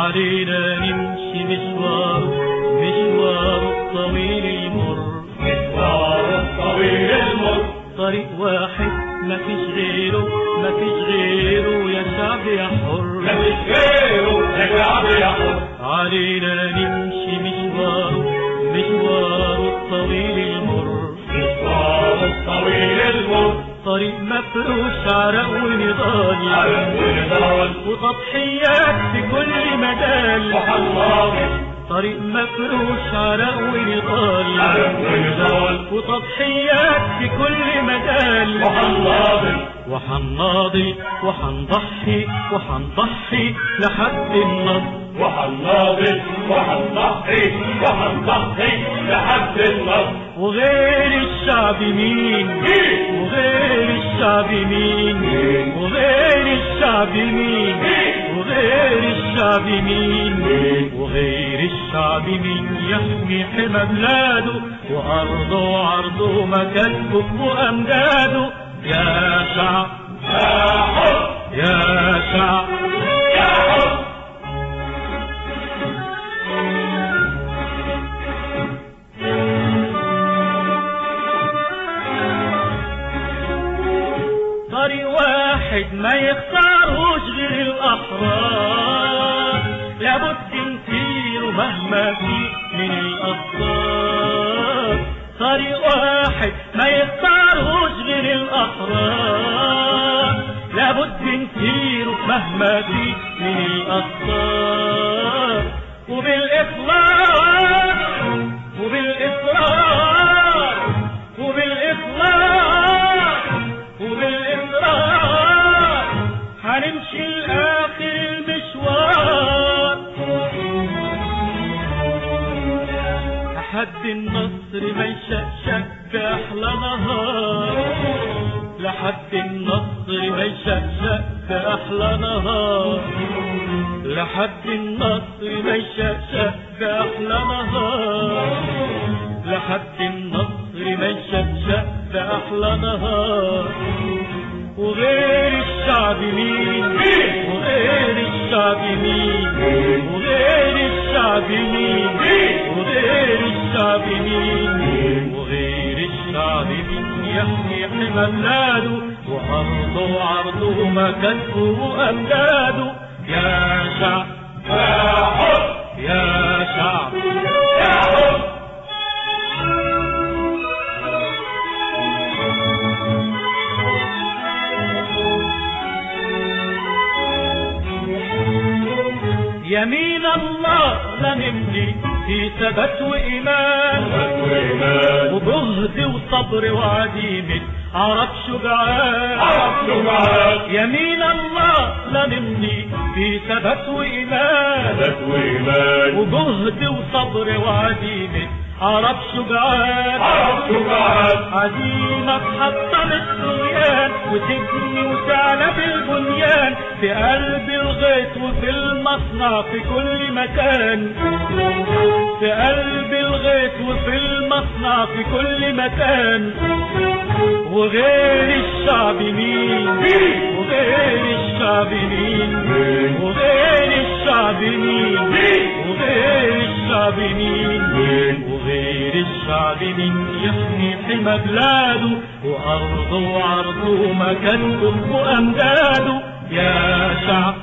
علينا نمشي مشوار مشوار الطويل المر مشوار الطويل المر طريق واحد ما فيش غيره ما فيش غيره يا شعب يا حر مفيش غيره يا شعب يا حر علينا نمشي مشوار مشوار الطويل المر مشوار الطويل المر طريق مفروش عرق ونضال علم ونضال وتضحيات في كل مجال وحناضل طريق مفروش عرق ونضال علم ونضال وتضحيات في كل مجال وحناضل وحناضي وحنضحي وحنضحي لحد النصر وحناضل وحنضحي وحنضحي لحد النصر وغير الشعب مين مين وغير الشعب مين مين؟ وغير الشعب مين مين؟ وغير الشعب مين مين؟ وغير الشعب مين يحمي حمى بلاده وأرضه وعرضه مكاتبه وأمجاده يا شعب يا حر يا شعب يا حر طريق واحد ما يختاروش غير الأحرار لابد نسير مهما فيه من الأخطار طريق واحد ما يختاروش غير الأحرار لابد نسير مهما فيه من الأخطار وبالإخلاص وبالإصرار وبالإخلاص وبالإصرار هنمشي لآخر المشوار لحد النصر ما يشقشق بأحلى نهار لحد النصر ما يشقشق بأحلى نهار لحد النصر ما يشقشق بأحلى نهار لحد النصر ما يشقشق بأحلى نهار وغير الشعب مين مين؟ وغير الشعب مين مين؟ وغير الشعب مين مين؟ وغير الشعب مين مين؟ وغير الشعب مين يحمي حمى بلاده وأرضه وعرضه مكانته وأمجاده يا شعب يا حر يا شعب يا حر يمين الله لا نملي في ثبات وإيمان وإيمان وجهد وصبر وعزيمة عرب شجعان عرب شجعان يمين الله لا نملي في ثبات وإيمان ثبات وإيمان وجهد وصبر وعزيمة عرب شجعان عرب شجعان عزيمة تحطم الطغيان وتبني وتعلى بالبنيان في قلب الغيط وفي المصنع في كل مكان في قلب الغيط وفي المصنع في كل مكان وغير الشعب مين مين؟ وغير الشعب مين مين؟ وغير الشعب مين مين؟ وغير الشعب مين مين؟ وغير الشعب مين يحمي حمى بلاده وأرضه وعرضه مكانته وأمجاده يا شعب